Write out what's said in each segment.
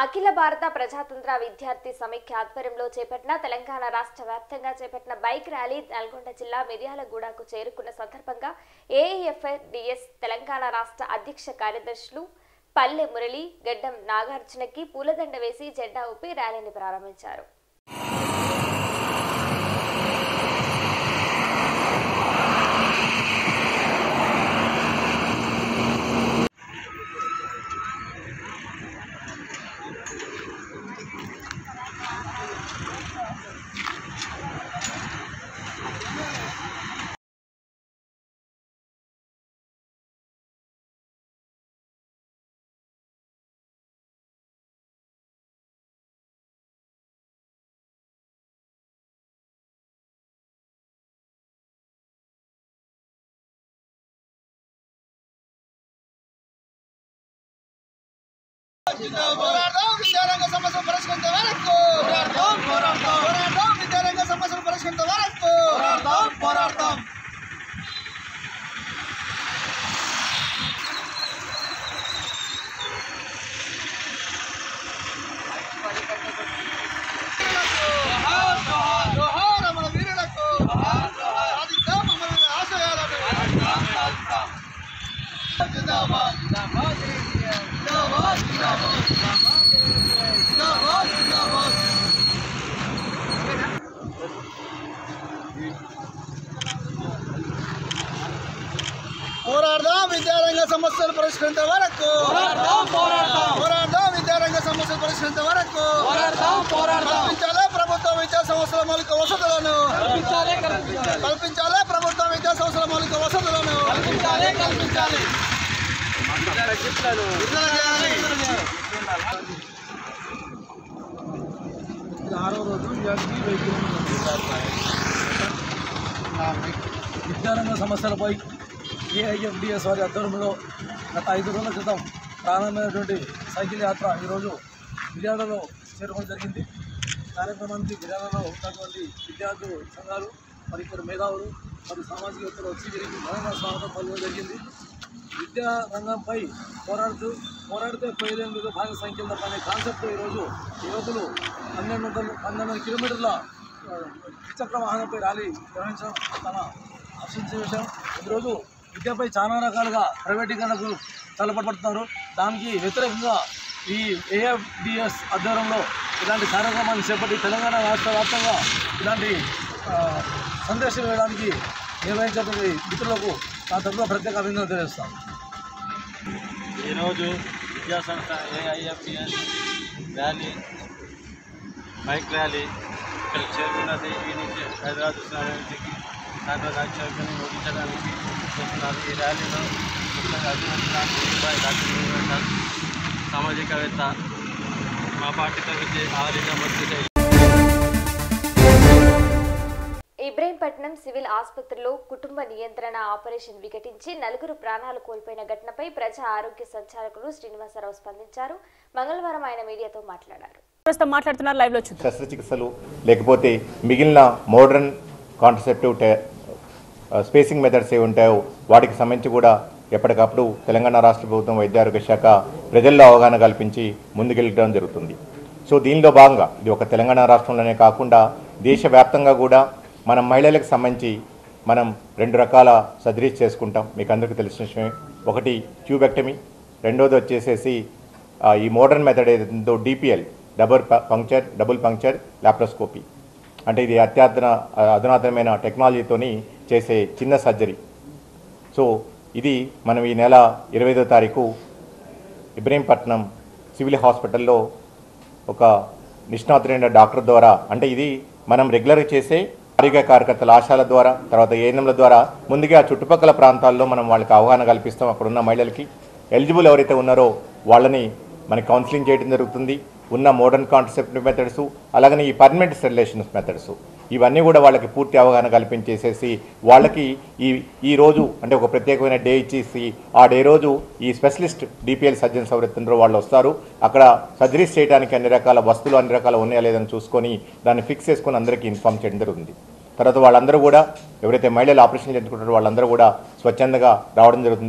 అఖిల భారత ప్రజాతంత్ర విద్యార్థి సమైక్య ఆధ్వర్యంలో చేపట్టిన తెలంగాణ రాష్ట్ర వ్యాప్తంగా చేపట్టిన బైక్ ర్యాలీ నల్గొండ జిల్లా మిర్యాలగూడకు చేరుకున్న సందర్భంగా ఏఐఎఫ్డిఎస్ తెలంగాణ రాష్ట్ర అధ్యక్ష కార్యదర్శులు పల్లె మురళి గడ్డం నాగార్జునకి పూలదండ వేసి జెండా ఊపి ర్యాలీని ప్రారంభించారు పోరాడదాం విద్యారంగ సమస్యలు పరిష్కరించే వరకు పోరాడదాం పోరాడదాం పోరాడదాం విద్యారంగ సమస్యలు పరిష్కరించే వరకు పోరాడదాం పోరాడదాం జోహార్ జోహార్ జోహార్ అమర వీరులకు సాధిద్దాం అమర ఆశయాలను జిందాబాద్ జిందాబాద్ జిందాబాద్ జిందాబాద్ జిందాబాద్ జిందాబాద్ పోరాడదాం విద్యారంగ సమస్యలు పరిష్కరించే వరకు పోరాడదాం పోరాడదాం పోరాడదాం విద్యారంగ సమస్యలు పరిష్కరించే వరకు పోరాడదాం పోరాడదాం కల్పించాలి ప్రభుత్వ విద్యా సంస్థల మౌలిక వసతులను కల్పించాలి కల్పించాలి ప్రభుత్వ విద్యా సంస్థల మౌలిక వసతులను కల్పించాలి కల్పించాలి విడుదల చేయాలి ఆరో రోజు వ్యాప్తి వైద్యం విద్యారంగ సమస్యలపై ఏఐఎఫ్డిఎస్ వారి ఆధ్వర్యంలో గత ఐదు రోజుల క్రితం ప్రారంభమైనటువంటి సైకిల్ యాత్ర ఈరోజు మిర్యాలలో చేరుకోవడం జరిగింది కార్యక్రమానికి మిర్యాలలో ఉన్నటువంటి విద్యార్థులు సంఘాలు మరి ఇద్దరు మేధావులు మరి సామాజికవేత్తలు వచ్చి దీనికి ఘనంగా స్వాగతం పలకడం జరిగింది విద్యా రంగంపై పోరాడుతూ పోరాడితే పోయేదేం లేదు భాగ సంఖ్యల అనే కాన్సెప్ట్ ఈరోజు యువకులు పన్నెండు వందల పన్నెండు వందల కిలోమీటర్ల ఆ, ద్విచక్ర వాహనంపై ర్యాలీ నిర్వహించడం చాలా హర్షించే విషయం ఈరోజు విద్యపై చాలా రకాలుగా ప్రైవేటీకరణకు తలపడుతున్నారు దానికి వ్యతిరేకంగా ఈ ఏఎఫ్డిఎస్ ఆధ్వర్యంలో ఇలాంటి కార్యక్రమాన్ని చేపట్టి తెలంగాణ రాష్ట్ర వ్యాప్తంగా ఇలాంటి ఆ, సందేశం వేయడానికి నిర్వహించేటువంటి మిత్రులకు నా తరఫున ప్రత్యేక అభినందన తెలియజేస్తాను ఈరోజు విద్యాసంస్థ ఏఐఎఫ్టిఎస్ ర్యాలీ బైక్ ర్యాలీ ఇక్కడ చేరుకున్నది ఈ నుంచి హైదరాబాద్ నుంచి సాయంత్రం రాజ్యాన్ని ఓడించడానికి చేస్తున్నారు ఈ ర్యాలీలో ముఖ్యంగా అభినందన ముంబాయి డాక్టర్ యూనివర్సల్ సామాజికవేత్త మా పార్టీ తరఫు ఆరోగ్య మంత్రి ఇబ్రహీంపట్నం సివిల్ ఆసుపత్రిలో కుటుంబ నియంత్రణ ఆపరేషన్ వికటించి నలుగురు ప్రాణాలు కోల్పోయిన ఘటనపై ప్రజా ఆరోగ్య సంచాలకులు శ్రీనివాసరావు స్పందించారు మంగళవారం ఆయన మీడియాతో మాట్లాడారు ప్రస్తుతం మాట్లాడుతున్నారు లైవ్ లో చూద్దాం శస్త్రచికిత్సలు లేకపోతే మిగిలిన మోడర్న్ కాన్సెప్టివ్ టే- ఆ, స్పేసింగ్ మెథడ్స్ ఏ ఉంటాయో వాటికి సంబంధించి కూడా ఎప్పటికప్పుడు తెలంగాణ రాష్ట్ర ప్రభుత్వం వైద్యారోగ్య శాఖ ప్రజల్లో అవగాహన కల్పించి ముందుకెళ్ళడం జరుగుతుంది సో దీనిలో భాగంగా ఇది ఒక తెలంగాణ రాష్ట్రంలోనే కాకుండా దేశవ్యాప్తంగా కూడా మనం మహిళలకు సంబంధించి మనం రెండు రకాల సర్జరీస్ చేసుకుంటాం మీకు అందరికీ తెలిసిన విషయమే ఒకటి ట్యూబెక్టమీ రెండోది వచ్చేసేసి ఆ, ఈ మోడర్న్ మెథడ్ ఏదో DPL double puncture double puncture laparoscopy అంటే ఇది అత్యాధున అధునాతనమైన టెక్నాలజీతోని చేసే చిన్న సర్జరీ సో ఇది మనం ఈ నెల ఇరవైదో తారీఖు ఇబ్రహీంపట్నం సివిల్ హాస్పిటల్లో ఒక నిష్ణాతులైన డాక్టర్ ద్వారా అంటే ఇది మనం రెగ్యులర్గా చేసే ఆరోగ్య కార్యకర్తల ఆశాల ద్వారా తర్వాత ఏఎన్ఎంల ద్వారా ముందుగా చుట్టుపక్కల ప్రాంతాల్లో మనం వాళ్ళకి అవగాహన కల్పిస్తాం అక్కడ ఉన్న మహిళలకి ఎలిజిబుల్ ఎవరైతే ఉన్నారో వాళ్ళని మనకి కౌన్సిలింగ్ చేయడం జరుగుతుంది ఉన్న మోడర్న్ కాన్సెప్ట్ మెథడ్స్ అలాగనే ఈ పర్మనెంట్ సెరిలేషన్స్ మెథడ్స్ ఇవన్నీ కూడా వాళ్ళకి పూర్తి అవగాహన కల్పించేసేసి వాళ్ళకి ఈ ఈ రోజు అంటే ఒక ప్రత్యేకమైన డే ఇచ్చేసి ఆ డే రోజు ఈ స్పెషలిస్ట్ డిపిఎల్ సర్జన్స్ ఎవరైతే ఉన్నారో వాళ్ళు వస్తారు అక్కడ సర్జరీస్ చేయడానికి అన్ని రకాల వస్తువులు అన్ని రకాల ఉన్నాయా లేదని చూసుకొని దాన్ని ఫిక్స్ చేసుకొని అందరికీ ఇన్ఫామ్ చేయడం జరుగుతుంది తర్వాత వాళ్ళందరూ కూడా ఎవరైతే మహిళలు ఆపరేషన్ చేయించుకుంటారో వాళ్ళందరూ కూడా స్వచ్ఛందంగా రావడం జరుగుతుంది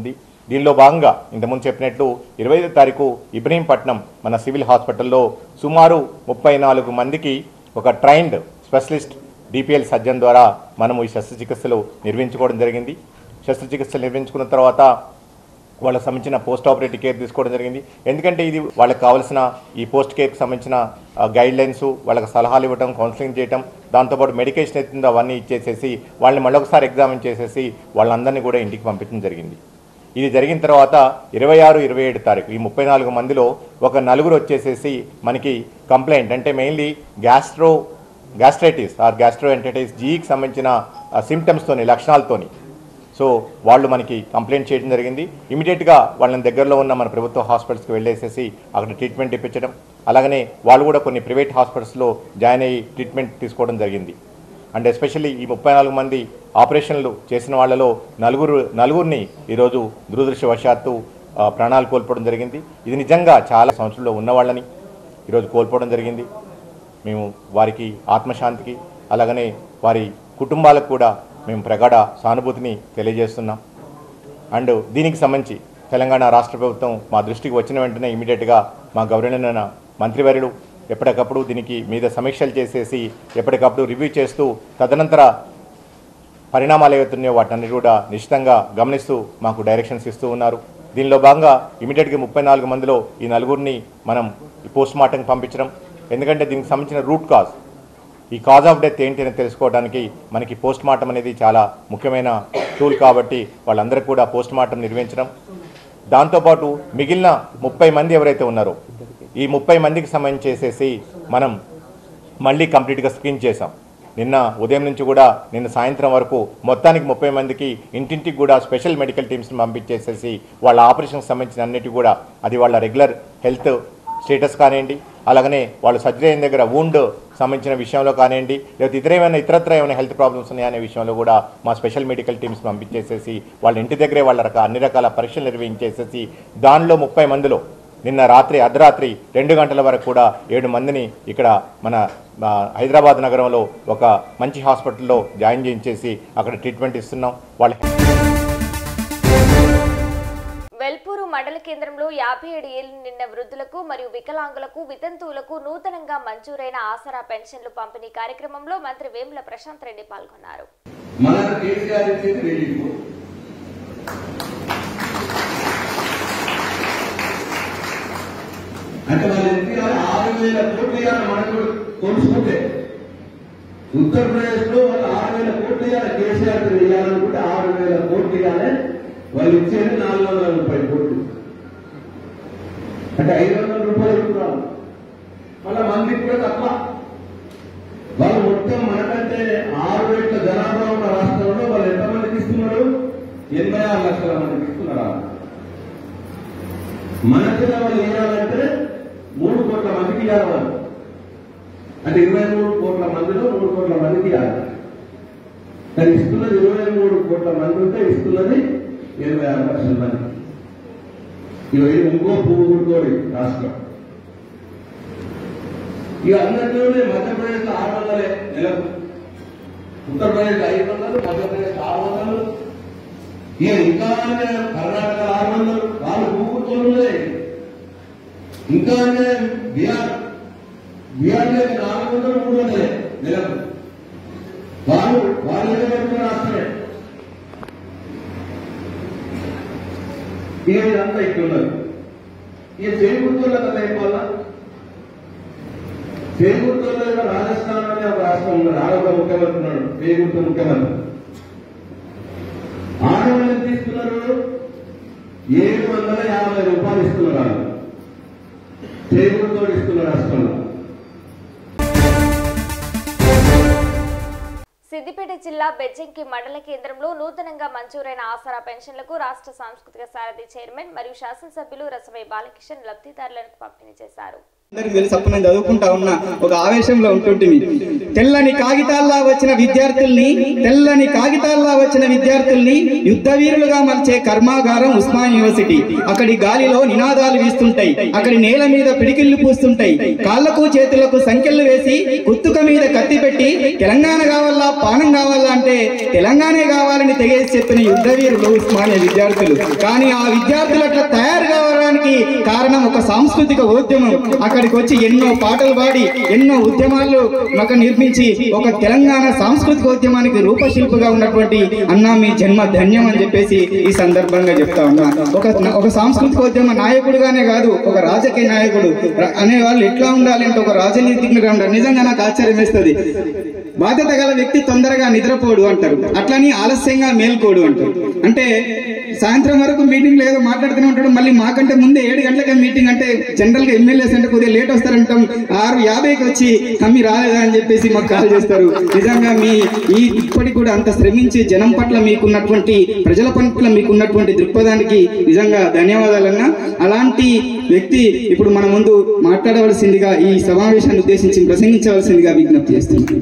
దీనిలో భాగంగా ఇంతకుముందు చెప్పినట్లు ఇరవై ఐదో తారీఖు ఇబ్రహీంపట్నం మన సివిల్ హాస్పిటల్లో సుమారు ముప్పై నాలుగు మందికి ఒక ట్రైన్డ్ స్పెషలిస్ట్ డిపిఎల్ సర్జన్ ద్వారా మనము ఈ శస్త్రచికిత్సలు నిర్వహించుకోవడం జరిగింది శస్త్రచికిత్సలు నిర్వహించుకున్న తర్వాత వాళ్ళకి సంబంధించిన పోస్ట్ ఆపరేటివ్ కేర్ తీసుకోవడం జరిగింది ఎందుకంటే ఇది వాళ్ళకి కావాల్సిన ఈ పోస్ట్ కేర్కి సంబంధించిన గైడ్ లైన్స్ వాళ్ళకి సలహాలు ఇవ్వటం కౌన్సిలింగ్ చేయటం దాంతోపాటు మెడికేషన్ అవుతుందో అవన్నీ ఇచ్చేసేసి వాళ్ళని మళ్ళొకసారి ఎగ్జామిన్ చేసేసి వాళ్ళందరినీ కూడా ఇంటికి పంపించడం జరిగింది ఇది జరిగిన తర్వాత ఇరవై ఆరు ఇరవై ఏడు తారీఖు ఈ ముప్పై నాలుగు మందిలో ఒక నలుగురు వచ్చేసేసి మనకి కంప్లైంట్ అంటే mainly gastro gastritis or gastroenteritis జీకి సంబంధించిన సిమ్టమ్స్తోని లక్షణాలతోని సో వాళ్ళు మనకి కంప్లైంట్ చేయడం జరిగింది ఇమీడియట్గా వాళ్ళని దగ్గరలో ఉన్న మన ప్రభుత్వ హాస్పిటల్స్కి వెళ్ళేసేసి అక్కడ ట్రీట్మెంట్ ఇప్పించడం అలాగనే వాళ్ళు కూడా కొన్ని ప్రైవేట్ హాస్పిటల్స్లో జాయిన్ అయ్యి ట్రీట్మెంట్ తీసుకోవడం జరిగింది అండ్ ఎస్పెషల్లీ ఈ ముప్పై నాలుగు మంది ఆపరేషన్లు చేసిన వాళ్ళలో నలుగురు నలుగురిని ఈరోజు దురదృష్టవశాత్తు ఆ, ప్రాణాలు కోల్పోవడం జరిగింది ఇది నిజంగా చాలా సంవత్సరంలో ఉన్న వాళ్ళని ఈరోజు కోల్పోవడం జరిగింది మేము వారికి ఆత్మశాంతికి అలాగనే వారి కుటుంబాలకు కూడా మేము ప్రగాఢ సానుభూతిని తెలియజేస్తున్నాం అండ్ దీనికి సంబంధించి తెలంగాణ రాష్ట్ర ప్రభుత్వం మా దృష్టికి వచ్చిన వెంటనే ఇమీడియట్గా మా గౌరవనీయ మంత్రివర్యులు ఎప్పటికప్పుడు దీనికి మీద సమీక్షలు చేసేసి ఎప్పటికప్పుడు రివ్యూ చేస్తూ తదనంతర పరిణామాలు ఏవైతున్నాయో వాటన్ని కూడా నిశ్చితంగా గమనిస్తూ మాకు డైరెక్షన్స్ ఇస్తూ ఉన్నారు దీనిలో భాగంగా ఇమీడియట్గా ముప్పై నాలుగు మందిలో ఈ నలుగురిని మనం పోస్ట్ మార్టంకి పంపించడం ఎందుకంటే దీనికి సంబంధించిన రూట్ కాజ్ ఈ కాజ్ ఆఫ్ డెత్ ఏంటి అని తెలుసుకోవడానికి మనకి పోస్ట్ మార్టం అనేది చాలా ముఖ్యమైన టూల్ కాబట్టి వాళ్ళందరికీ కూడా పోస్ట్ మార్టం నిర్వహించడం దాంతోపాటు మిగిలిన ముప్పై మంది ఎవరైతే ఉన్నారో ఈ ముప్పై మందికి సంబంధించి చేసేసి మనం మళ్ళీ కంప్లీట్గా స్క్రీన్ చేసాం నిన్న ఉదయం నుంచి కూడా నిన్న సాయంత్రం వరకు మొత్తానికి ముప్పై మందికి ఇంటింటికి కూడా స్పెషల్ మెడికల్ టీమ్స్ని పంపించేసేసి వాళ్ళ ఆపరేషన్కి సంబంధించిన అన్నిటి కూడా అది వాళ్ళ రెగ్యులర్ హెల్త్ స్టేటస్ కానివ్వండి అలాగనే వాళ్ళు సర్జరీ అయిన దగ్గర వూండ్ సంబంధించిన విషయంలో కానివ్వండి లేకపోతే ఇతర ఏమైనా ఇతరత్ర ఏమైనా హెల్త్ ప్రాబ్లమ్స్ ఉన్నాయనే విషయంలో కూడా మా స్పెషల్ మెడికల్ టీమ్స్ పంపించేసేసి వాళ్ళ ఇంటి దగ్గరే వాళ్ళ రక అన్ని రకాల పరీక్షలు నిర్వహించేసేసి దానిలో ముప్పై మందిలో నిన్న రాత్రి అర్ధరాత్రి రెండు గంటల వరకు కూడా ఏడు మందిని ఇక్కడ మన ఆ, హైదరాబాద్ నగరంలో ఒక మంచి హాస్పిటల్లో జాయిన్ చేయించేసి అక్కడ ట్రీట్మెంట్ ఇస్తున్నాం వాళ్ళ వెల్పూరు మండల కేంద్రంలో యాభై ఏడు ఏళ్లు నిన్న వృద్ధులకు మరియు వికలాంగులకు వితంతువులకు నూతనంగా మంజూరైన ఆసరా పెన్షన్లు పంపిణీ కార్యక్రమంలో మంత్రి వేముల ప్రశాంత్ రెడ్డి పాల్గొన్నారు మన కేసీఆర్ ఇచ్చేది రిలీఫ్ అంటే వాళ్ళు ఎంత ఇవ్వాలి? ఆరు వేల కోట్లు ఇవ్వాలి మనకు కొలుసుకుంటే ఉత్తరప్రదేశ్ లో వాళ్ళు ఆరు వేల కోట్లు ఇవ్వాలి కేసీఆర్ తో ఇవ్వాలనుకుంటే ఆరు వేల కోట్లు ఇవ్వాలి వాళ్ళు ఇచ్చేది నాలుగు వందల ముప్పై కోట్లు అంటే ఐదు వందల రూపాయలు ఇస్తున్నారు మళ్ళీ మందికి కూడా తక్కువ వాళ్ళు మొత్తం మనకంటే ఆరు రెట్ల జనాభా ఉన్న రాష్ట్రంలో వాళ్ళు ఎంతమందికి ఇస్తున్నారు ఎనభై ఆరు లక్షల మందికి ఇస్తున్నారు మన జిల్లా వాళ్ళు ఇవ్వాలంటే మూడు కోట్ల మందికి ఇవ్వాలి వాళ్ళు అంటే ఇరవై మూడు కోట్ల మందిలో మూడు కోట్ల మందికి ఇవ్వాలి కానీ ఇస్తున్నది ఇరవై మూడు కోట్ల మంది ఉంటే ఇస్తున్నది ఇరవై ఆరు లక్షల మంది ఇవి ఇంకో పువ్వు కోడి రాష్ట్రం ఇక అన్నట్లోనే మధ్యప్రదేశ్ లో ఆరు వందలే నెలకు ఉత్తరప్రదేశ్ ఐదు వందలు మధ్యప్రదేశ్ ఆరు వందలు ఇక ఇంకా అన్యాయం కర్ణాటక ఆరు వందలు వాళ్ళు భూపుతోనే ఇంకా అన్యాయం బీహార్ బీహార్ లో నాలుగు వందలు మూడు వందలే నెలకు వాళ్ళు వాళ్ళు ఏదో పెట్టుకుని రాష్ట్రమే ఇక ఇదంతా ఇట్లున్నారు ఇక చేకూరుతున్న కదా అయిపోవాలా చేకూరుతున్న రాజస్థాన్ అనే ఒక రాష్ట్రం ఉన్నది ఆడొక ముఖ్యమంత్రి ఉన్నాడు చేకూరుతూ ముఖ్యమంత్రి ఆడవాళ్ళు ఎంత ఇస్తున్నారు ఏడు వందల యాభై రూపాయలు ఇస్తున్నారు వాళ్ళు చేకూరుతో ఇస్తున్న రాష్ట్రంలో సిద్దిపేట జిల్లా బెజ్జంకి మండల కేంద్రంలో నూతనంగా మంజూరైన ఆసరా పెన్షన్లకు రాష్ట్ర సాంస్కృతిక సారథి చైర్మన్ మరియు శాసనసభ్యులు రసమై బాలకిషన్ లబ్ధిదారులకు పంపిణీ చేశారు అందరికి తెలుసు అప్పుడు నేను చదువుకుంటా ఉన్నా ఒక ఆవేశంలో ఉంటుంటిమి తెల్లని కాగితాల్లా వచ్చిన విద్యార్థుల్ని తెల్లని కాగితాల్లా వచ్చిన విద్యార్థుల్ని యుద్ధ వీరులుగా మలిచే కర్మాగారం ఉస్మాన్ యూనివర్సిటీ అక్కడి గాలిలో నినాదాలు వీస్తుంటాయి అక్కడి నేల మీద పిడికిళ్లు పూస్తుంటాయి కాళ్లకు చేతులకు సంఖ్యలు వేసి కుత్తుక మీద కత్తి పెట్టి తెలంగాణ కావాలా పానం కావాలా అంటే తెలంగాణే కావాలని తెగేసి చెప్పిన యుద్ధ వీరులు ఉస్మానియా విద్యార్థులు కానీ ఆ విద్యార్థులు అట్లా తయారు కావడానికి కారణం ఒక సాంస్కృతిక ఉద్యమం అక్కడికి వచ్చి ఎన్నో పాటలు పాడి ఎన్నో ఉద్యమాలు మాకు నిర్మించి ఒక తెలంగాణ సాంస్కృతిక ఉద్యమానికి రూపశిల్పగా ఉన్నటువంటి అన్నా మీ జన్మ ధన్యం అని చెప్పేసి ఈ సందర్భంగా చెప్తా ఉన్నా ఒక ఒక సాంస్కృతిక ఉద్యమ నాయకుడుగానే కాదు ఒక రాజకీయ నాయకుడు ర- అనే వాళ్ళు ఎట్లా ఉండాలి అంటే ఒక రాజనీతిజ్ఞుగా ఉండాలి నిజంగా నాకు ఆశ్చర్యం వేస్తుంది బాధ్యత గల వ్యక్తి తొందరగా నిద్రపోడు అంటారు అట్లని ఆలస్యంగా మేల్కోడు అంటారు అంటే సాయంత్రం వరకు మీటింగ్ ఏదో మాట్లాడుతూనే ఉంటాడు మళ్ళీ మాకంటే ముందే ఏడు గంటలకే మీటింగ్ అంటే జనరల్ గా ఎమ్మెల్యేస్ అంటే కొద్దిగా లేట్ వస్తారంటాం ఆరు యాభైకి వచ్చి కమ్మి రాలేదా అని చెప్పేసి మాకు కాల్ చేస్తారు నిజంగా మీ ఈ ఇప్పటికి కూడా అంత శ్రమించి జనం పట్ల మీకున్నటువంటి ప్రజల పట్ల మీకున్నటువంటి దృక్పథానికి నిజంగా ధన్యవాదాలన్నా అలాంటి వ్యక్తి ఇప్పుడు మన ముందు మాట్లాడవలసిందిగా ఈ సమావేశాన్ని ఉద్దేశించి ప్రసంగించవలసిందిగా విజ్ఞప్తి చేస్తున్నాను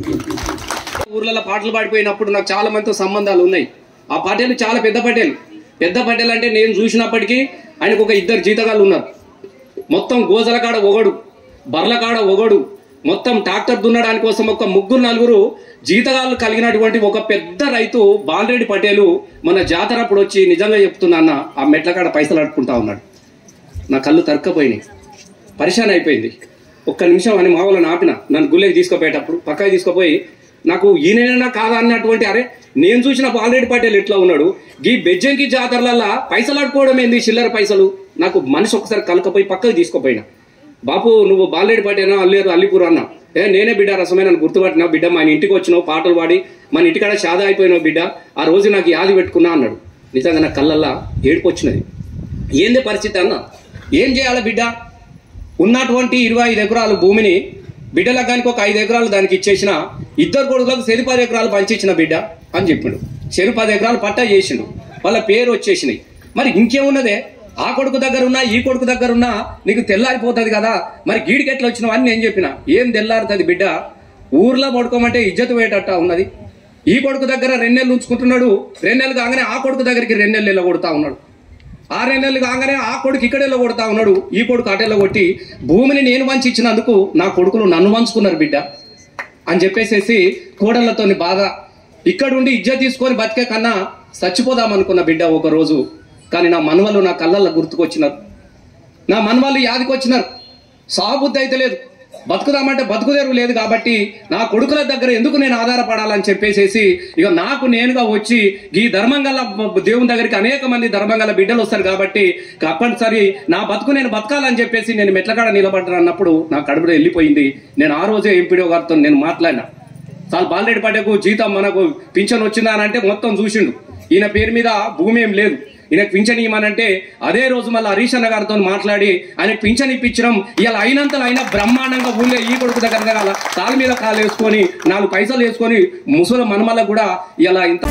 ఊర్లలో పాటలు పాడిపోయినప్పుడు నాకు చాలా మందితో సంబంధాలు ఉన్నాయి ఆ పటేలు చాలా పెద్ద పటేలు పెద్ద పటేలు అంటే నేను చూసినప్పటికీ ఆయనకు ఒక ఇద్దరు జీతగాళ్ళు ఉన్నారు మొత్తం గోజల కాడ ఒకడు బర్ల కాడ ఒకడు మొత్తం ట్రాక్టర్ దున్నడానికి కోసం ఒక ముగ్గురు నలుగురు జీతగాళ్ళు కలిగినటువంటి ఒక పెద్ద రైతు బాలరెడ్డి పటేలు మన జాతర అప్పుడు వచ్చి నిజంగా చెప్తున్నా అన్న ఆ మెట్ల కాడ పైసలు అడుకుంటా ఉన్నాడు నా కళ్ళు తరక్కపోయినాయి పరిశాన్ అయిపోయింది ఒక్క నిమిషం అని మా వాళ్ళని ఆపిన నన్ను గుళ్ళకి తీసుకుపోయేటప్పుడు పక్కకి తీసుకుపోయి నాకు ఈయనైనా కాదా అన్నటువంటి అరే నేను చూసిన బాలరెడ్డి పటేల్ ఎట్లా ఉన్నాడు ఈ బెజ్జంకి జాతరలల్లా పైసలు ఆడుకోవడం ఏంది చిల్లర పైసలు నాకు మనిషి ఒకసారి కలకపోయి పక్కకి తీసుకుపోయినా బాపు నువ్వు బాలరెడ్డి పటేనా అల్లేరు అల్లిపూర్ అన్నా ఏ నేనే బిడ్డ రసమైన నన్ను గుర్తుపట్టినా బిడ్డ మన ఇంటికి వచ్చినావు పాటలు పాడి మన ఇంటికాడ షాదా అయిపోయినావు బిడ్డ ఆ రోజు నాకు యాది పెట్టుకున్నా అన్నాడు నిజంగా నా కళ్ళల్లా ఏడుపు వచ్చినది ఏంది పరిస్థితి అన్న ఏం చేయాలి బిడ్డ ఉన్నటువంటి ఇరవై ఐదు ఎకరాలు భూమిని బిడ్డల దానికి ఒక ఐదు ఎకరాలు దానికి ఇచ్చేసిన ఇద్దరు కొడుకులకు చెరు పది ఎకరాలు పంచిచ్చిన బిడ్డ అని చెప్పిండు చెరు పది ఎకరాలు పట్టా చేసిండు వాళ్ళ పేరు వచ్చేసినాయి మరి ఇంకేమున్నదే ఆ కొడుకు దగ్గర ఉన్నా ఈ కొడుకు దగ్గర ఉన్నా నీకు తెల్లారిపోతుంది కదా మరి గీడికి ఎట్లా వచ్చినావు అని నేను చెప్పిన ఏం తెల్లారుతుంది బిడ్డ ఊర్లో పడుకోమంటే ఇజ్జత్ పోయేటట్ట ఉన్నది ఈ కొడుకు దగ్గర రెండు నెలలు ఉంచుకుంటున్నాడు రెండు నెలలు కాగానే ఆ కొడుకు దగ్గరికి రెండు నెలలు వెళ్ళగొడతా ఉన్నాడు ఆరు నెలలు కాగానే ఆ కొడుకు ఇక్కడెళ్ళ కొడతా ఉన్నాడు ఈ కొడుకు అటెళ్ళ కొట్టి భూమిని నేను వంచి ఇచ్చినందుకు నా కొడుకులు నన్ను వంచుకున్నారు బిడ్డ అని చెప్పేసేసి కోడళ్లతోని బాధ ఇక్కడుండి ఇజ్జత్ తీసుకొని బతికే కన్నా చచ్చిపోదాం అనుకున్న బిడ్డ ఒక రోజు కానీ నా మనవలు నా కళ్ళల్లో గుర్తుకొచ్చినారు నా మనవాళ్ళు యాదికొచ్చినారు సాబుద్ధి అయితే లేదు బతుకుదామంటే బతుకుదేరు లేదు కాబట్టి నా కొడుకుల దగ్గర ఎందుకు నేను ఆధారపడాలని చెప్పేసేసి ఇక నాకు నేనుగా వచ్చి ఈ ధర్మంగల దేవుని దగ్గరికి అనేక మంది ధర్మంగల బిడ్డలు వస్తారు కాబట్టి తప్పనిసరి నా బతుకు నేను బతకాలని చెప్పేసి నేను మెట్లకాడ నిలబడ్డాను అన్నప్పుడు నా కడుపులో వెళ్ళిపోయింది నేను ఆ రోజే ఎంపీడో గారితో నేను మాట్లాడినా చాలు బాలరెడ్డి పడ్డకు జీతం మనకు పింఛన్ వచ్చిందా అని అంటే మొత్తం చూసిండు ఈయన పేరు మీద భూమి ఏం లేదు ఈయనకు పింఛన్ ఇవ్వమనంటే అదే రోజు మళ్ళీ హరీష్ అన్న గారితో మాట్లాడి ఆయనకు పింఛన్ ఇప్పించడం ఇలా అయినంతలో అయినా బ్రహ్మాండంగా ఊళ్ళో ఈ కొడుకు దగ్గర దగ్గర కాళ్ళ మీద కాలు వేసుకొని నాలుగు పైసలు వేసుకొని ముసలి మనమల్ల కూడా ఇలా ఇంత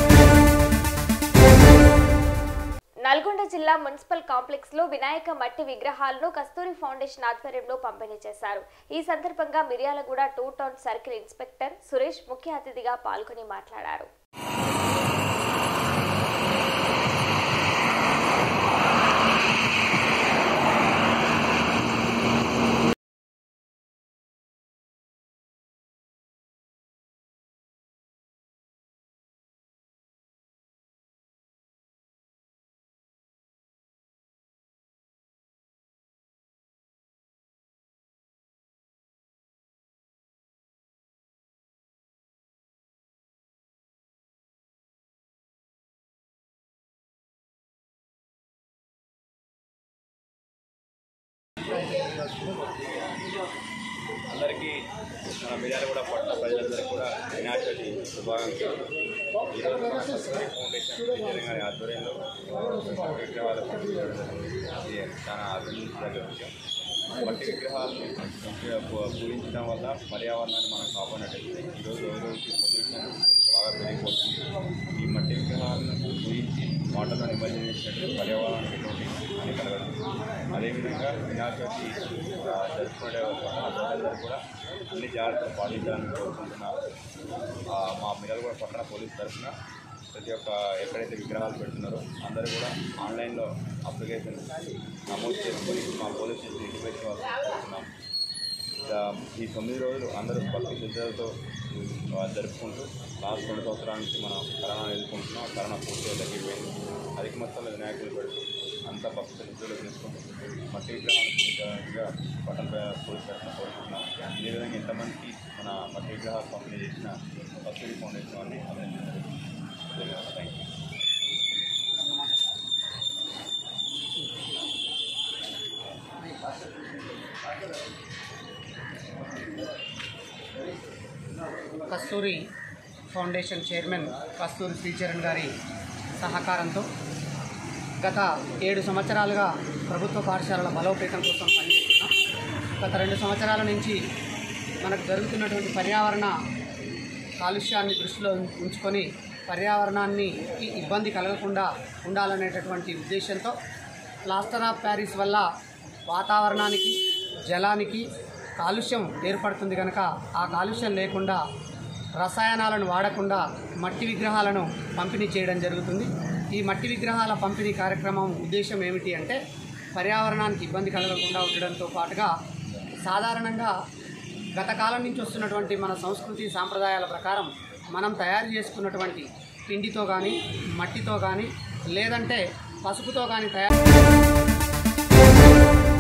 నల్గొండ జిల్లా మున్సిపల్ కాంప్లెక్స్ లో వినాయక మట్టి విగ్రహాలను కస్తూరి ఫౌండేషన్ ఆధ్వర్యంలో పంపిణీ చేశారు ఈ సందర్భంగా Miryalaguda two town circle inspector Suresh ముఖ్య అతిథిగా పాల్గొని మాట్లాడారు అందరికీ మన మీడియాలో కూడా పట్ల ప్రజలందరికీ కూడా వినాయక చవితి శుభాకాంక్షలు ఈరోజు మన కస్తూరి ఫౌండేషన్ తెలంగాణ ఆధ్వర్యంలో విగ్రహాల ఇది చాలా అభినందించదగ్గ విషయం మట్టి విగ్రహాలను పూ- పూజించడం వల్ల పర్యావరణాన్ని మనం కాపాడినట్టయితే ఈరోజు రోజుకి పొల్యూషన్ బాగా పెరిగిపోతుంది ఈ మట్టి విగ్రహాలను పూజించి వాటర్లో నిమజ్జనం చేసినట్టు పర్యావరణానికి ఎటువంటి హాని కలగదు అదేవిధంగా వినాయక చవితి ఆ, జరుపుకునే ప్రజలందరూ కూడా అన్ని జాగ్రత్తలు పాటించాలని కోరుకుంటున్నాను ఆ, మా మిర్యాలగూడ పట్టణ పోలీస్ తరఫున ప్రతి ఒక్క ఎక్కడైతే విగ్రహాలు పెడుతున్నారో అందరూ కూడా ఆన్లైన్లో అప్లికేషన్ నమోదు చేసుకొని మా పోలీస్ స్టేషన్ ఇంటిమేషన్ వాళ్ళు కోరుతున్నాం ఇంకా ఈ తొమ్మిది రోజులు అందరూ భక్తి శ్రద్ధలతో ఆ, జరుపుకుంటూ లాస్ట్ రెండు సంవత్సరాల నుంచి మనం కరోనా ఎదుర్కొంటున్నాం కరోనా పూర్తిగా తగ్గిపోయింది అధిక మొత్తంలో వినాయకులు పెడుతూ అంతా భక్తి శ్రద్ధలు తీసుకుంటూ మట్టి విగ్రహాలు పూజించడానికి పట్టణ పోలీస్ తరఫున కోరుకుంటున్నాం ఈ విధంగా ఇంతమందికి మన మట్టి విగ్రహాలు పంపిణీ చేసిన కస్తూరి ఫౌండేషన్ వారిని అభినందించారు thank you Kasturi foundation chairman Kasturi Sricharan గారి సహకారంతో గత ఏడు సంవత్సరాలుగా ప్రభుత్వ పాఠశాలల బలోపేతం కోసం పనిచేస్తున్నాం గత రెండు సంవత్సరాల నుంచి మనకు జరుగుతున్నటువంటి పర్యావరణ కాలుష్యాన్ని దృష్టిలో ఉంచుకొని పర్యావరణాన్ని ఇబ్బంది కలగకుండా ఉండాలనేటటువంటి ఉద్దేశంతో ప్లాస్టర్ ఆఫ్ ప్యారిస్ వల్ల వాతావరణానికి జలానికి కాలుష్యం ఏర్పడుతుంది కనుక ఆ కాలుష్యం లేకుండా రసాయనాలను వాడకుండా మట్టి విగ్రహాలను పంపిణీ చేయడం జరుగుతుంది ఈ మట్టి విగ్రహాల పంపిణీ కార్యక్రమం ఉద్దేశం ఏమిటి అంటే పర్యావరణానికి ఇబ్బంది కలగకుండా ఉండడంతో పాటుగా సాధారణంగా గత కాలం నుంచి వస్తున్నటువంటి మన సంస్కృతి సాంప్రదాయాల ప్రకారం మనం తయారు చేసుకున్నటువంటి పిండితో కానీ మట్టితో కానీ లేదంటే పసుపుతో కానీ తయారు